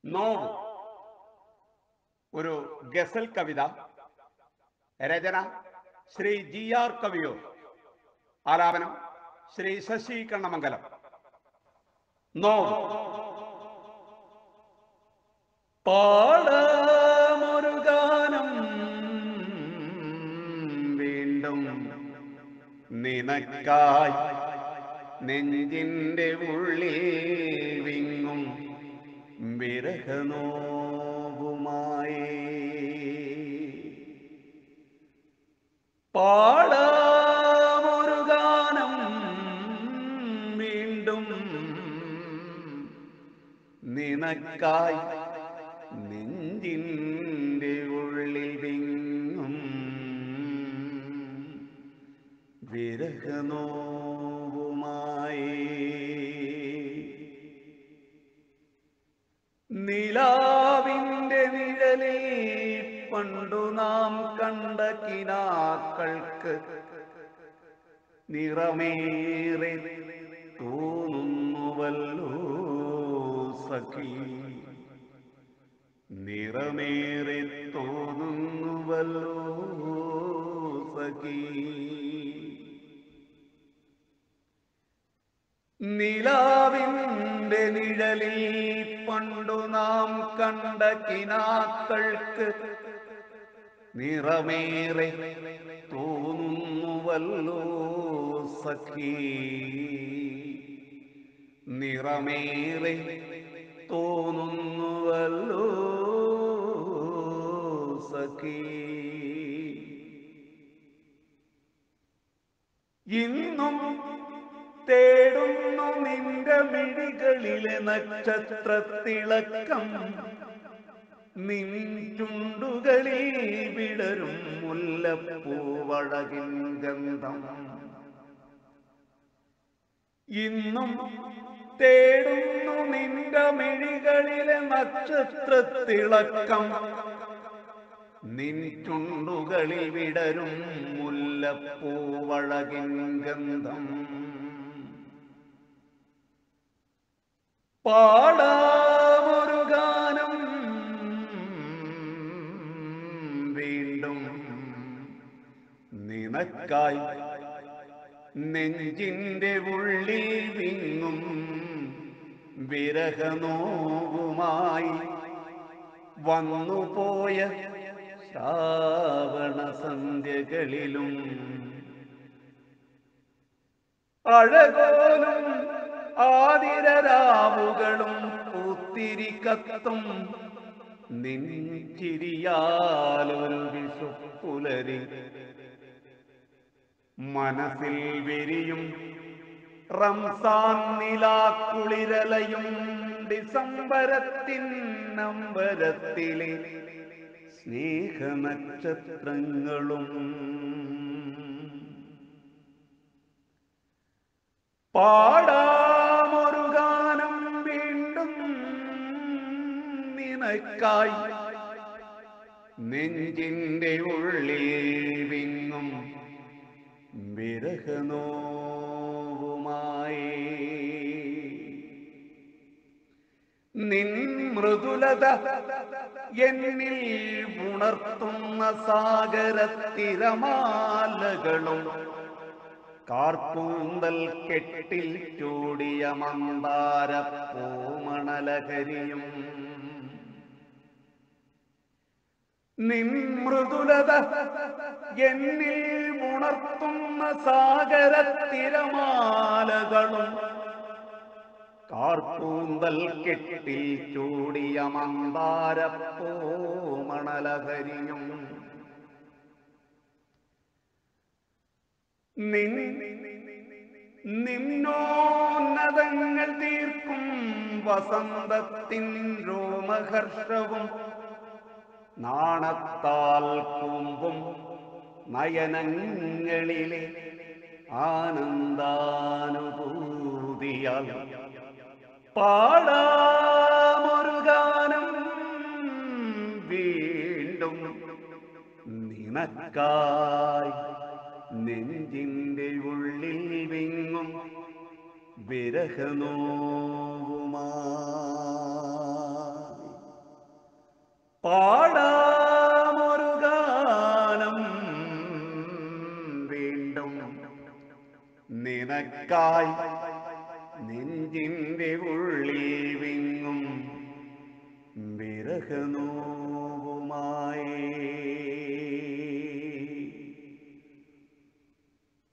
now ഒരു ഗസൽ കവിത രചന ശ്രീ ജി ആർ കവിയൂർ ആലാപനം ശ്രീ ശശി കണ്ണമംഗലം നോവ് പാടമൊരു ഗാനം വീണ്ടും നിനക്കായി നെഞ്ചിന്റെ ഉള്ളിൽ വിങ്ങും വിരഹനോവുമായി പാടാമൊരു ഗാനം വീണ്ടും നിനക്കായി നെഞ്ചിന്റെ ഉള്ളിൽ വിങ്ങും വിരഹനോവുമായി നിലാവിന്റെ നിഴലിൽ പണ്ടു നാം കണ്ട കിനാക്കൾക്ക് നിറമേറെ തോന്നുന്നുവല്ലോ സഖി നിറമേറെ തോന്നുന്നുവല്ലോ സഖി നിലാവിന്റെ നിഴലിൽ പണ്ടു നാം കണ്ട കിനാക്കൾക്ക് നിറമേറെ തോന്നുന്നുവല്ലോ സഖി നിറമേറെ തോന്നുന്നുവല്ലോ സഖി ഇന്നും തേടുന്നു നിന്റെ മിഴികളിലെ നക്ഷത്രത്തിളക്കം നിൻ ചുണ്ടുകളിൽ വിടരും മുല്ലപ്പൂവഴകിൻ ഗന്ധം ഇന്നും തേടുന്നു നിന്റെ മിഴികളിലെ നക്ഷത്രത്തിളക്കം നിൻ ചുണ്ടുകളിൽ വിടരും മുല്ലപ്പൂവഴകിൻ ഗന്ധം പാടാമൊരു ഗാനം വീണ്ടും നിനക്കായി നെഞ്ചിന്റെ ഉള്ളിൽ വിങ്ങും വിരഹനോവുമായി വന്നുപോയ ശ്രാവണ സന്ധ്യകളിലും അഴകോലും ആതിരരാവുകളും പൂത്തിരി കത്തും നിൻചിരിയാലൊരു വിഷുപ്പുലരി മനസ്സിൽ വിരിയും റംസാൻ നിലാക്കുളിരലയും ഡിസംബരത്തിൻ നമ്പരത്തിലെ സ്നേഹനക്ഷത്രങ്ങളും പാടാമൊരു ഗാനം വീണ്ടും നിനക്കായി നെഞ്ചിന്റെ ഉള്ളിൽ വിങ്ങും വിരഹനോവുമായി നിൻ മൃദുലത എന്നിൽ ഉണർത്തുന്ന സാഗരത്തിരമാലകളും കാർപ്പൂന്തൽ കെട്ടിൽ ചൂടിയ മന്ദാര പൂമണലകരിയും നിൻ മൃദുലത എന്നിൽ ഉണർത്തുന്ന സാഗരത്തിരമാലകളും കാർപ്പൂന്തൽ കെട്ടിൽ ചൂടിയ മന്ദാര പൂമണലകരിയും നിൻ നിന്നോന്നതങ്ങൾ തീർക്കും വസന്തത്തിൻ രോമഹർഷവും നാണത്താൽ കൂമ്പും നയനങ്ങളിലെ ആനന്ദാനുഭൂതിയാൽ പാടാമൊരു ഗാനം വീണ്ടും നിനക്കായി നെഞ്ചിന്റെ ഉള്ളിൽ വിങ്ങും വിരഹനോവുമായി നിനക്കായി നെഞ്ചിന്റെ ഉള്ളിൽ വിങ്ങും വിരഹനോവുമായി